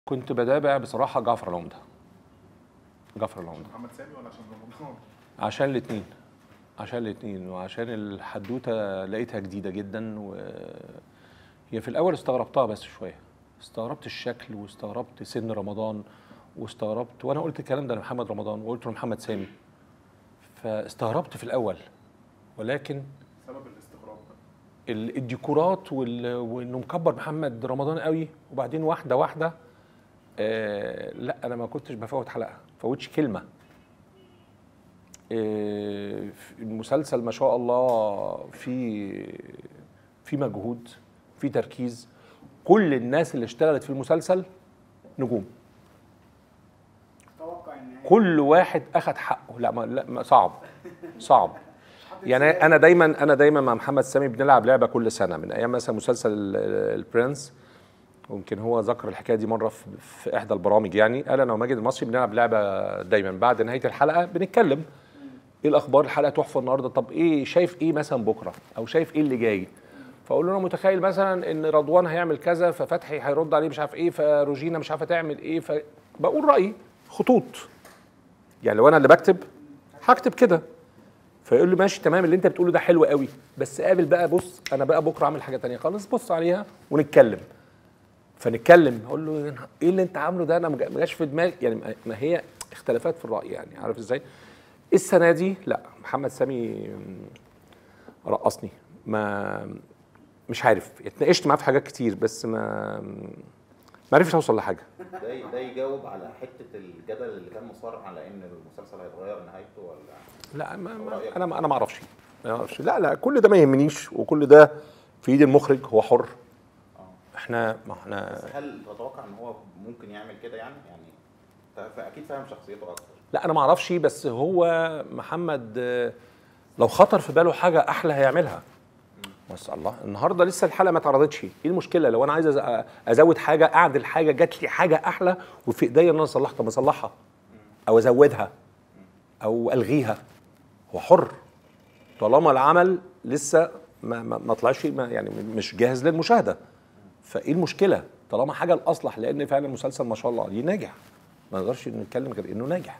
كنت بتابع بصراحه جعفر العمده جعفر العمده محمد سامي ولا عشان رمضان؟ عشان الاثنين عشان الاثنين وعشان الحدوته لقيتها جديده جدا وهي في الاول استغربتها بس شويه استغربت الشكل واستغربت سن رمضان واستغربت وانا قلت الكلام ده لمحمد رمضان وقلت لمحمد سامي فاستغربت في الاول ولكن سبب الاستغراب ده ال- الديكورات وال- وانه مكبر محمد رمضان قوي وبعدين واحده واحده آه لا انا ما كنتش بفوت حلقه فوتش كلمه آه في المسلسل ما شاء الله في في مجهود في تركيز كل الناس اللي اشتغلت في المسلسل نجوم توقع النهايه كل واحد اخد حقه لا ما لا ما صعب صعب يعني انا دايما انا دايما مع محمد سامي بنلعب لعبه كل سنه من ايام مثلا مسلسل ال- البرنس ويمكن هو ذكر الحكايه دي مره في, في احدى البرامج يعني قال انا وماجد المصري بنلعب لعبه دايما بعد نهايه الحلقه بنتكلم ايه الاخبار الحلقه تحفه النهارده طب ايه شايف ايه مثلا بكره او شايف ايه اللي جاي فاقول له انا متخيل مثلا ان رضوان هيعمل كذا ففتحي هيرد عليه مش عارف ايه فروجينا مش عارفه تعمل ايه فبقول رايي خطوط يعني لو انا اللي بكتب هكتب كده فيقول لي ماشي تمام اللي انت بتقوله ده حلو قوي بس قابل بقى بص انا بقى بكره اعمل حاجه تانية خالص بص عليها ونتكلم فنتكلم اقول له ايه اللي انت عامله ده انا ما جاش في دماغي يعني ما- ما هي اختلافات في الراي يعني عارف ازاي السنه دي لا محمد سامي رقصني ما مش عارف اتناقشت معاه في حاجات كتير بس ما ما عرفتش اوصل لحاجه ده ده يجاوب على حته الجدل اللي كان مصر على ان المسلسل هيتغير نهايته ولا لا ما ما انا ما انا ما اعرفش ما اعرفش لا لا كل ده ما يهمنيش وكل ده في ايد المخرج هو حر احنا ما احنا بس هل تتوقع ان هو ممكن يعمل كده يعني يعني أنت اكيد فاهم شخصيته اكتر لا انا ما اعرفش بس هو محمد آه، لو خطر في باله حاجه احلى هيعملها بس الله النهارده لسه الحلقه ما اتعرضتش ايه المشكله لو انا عايز أز- ازود حاجه اعدل حاجه جات لي حاجه احلى وفي ايديا ان انا اصلحها طب اصلحها او ازودها او الغيها هو حر طالما العمل لسه ما, ما, ما طلعش ما يعني مش جاهز للمشاهده فايه المشكله طالما حاجه الاصلح لان فعلا المسلسل ما شاء الله عليه ناجح ما نقدرش نتكلم غير انه ناجح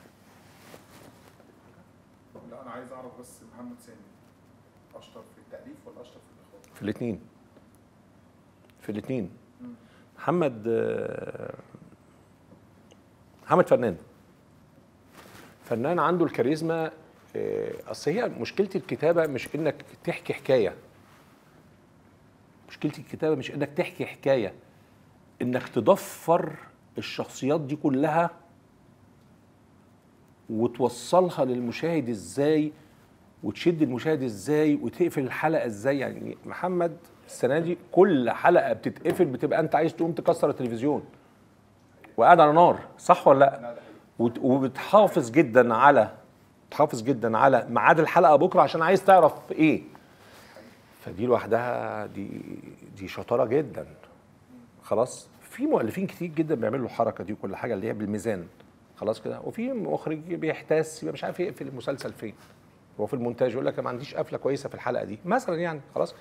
لا انا عايز اعرف بس محمد سامي اشطر في التاليف ولا اشطر في الاخراج؟ في الاثنين في الاثنين محمد آه، محمد فنان فنان عنده الكاريزما آه، اصل هي مشكله الكتابه مش انك تحكي حكايه مشكله الكتابه مش انك تحكي حكايه انك تضفر الشخصيات دي كلها وتوصلها للمشاهد ازاي وتشد المشاهد ازاي وتقفل الحلقه ازاي يعني محمد السنه دي كل حلقه بتتقفل بتبقى انت عايز تقوم تكسر التلفزيون وقاعد على نار صح ولا لا وت- وبتحافظ جدا على بتحافظ جدا على ميعاد الحلقه بكره عشان عايز تعرف ايه فدي لوحدها دي دي شطاره جدا خلاص في مؤلفين كتير جدا بيعملوا الحركه دي وكل حاجه اللي هي بالميزان خلاص كده وفي مخرج بيحتاس يبقى مش عارف يقفل المسلسل فين هو في المونتاج يقول لك أنا ما عنديش قفله كويسه في الحلقه دي مثلا يعني خلاص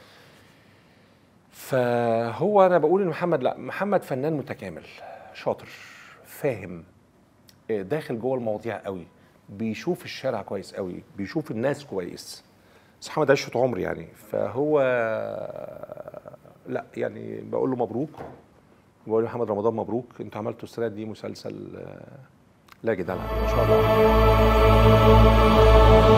فهو انا بقول ان محمد لا محمد فنان متكامل شاطر فاهم آه، داخل جوه المواضيع قوي بيشوف الشارع كويس قوي بيشوف الناس كويس بس محمد عشت عمر يعني فهو لا يعني بقول له مبروك بقول لمحمد رمضان مبروك انتوا عملتوا السنه دي مسلسل آه، لا جدال عليه ما شاء الله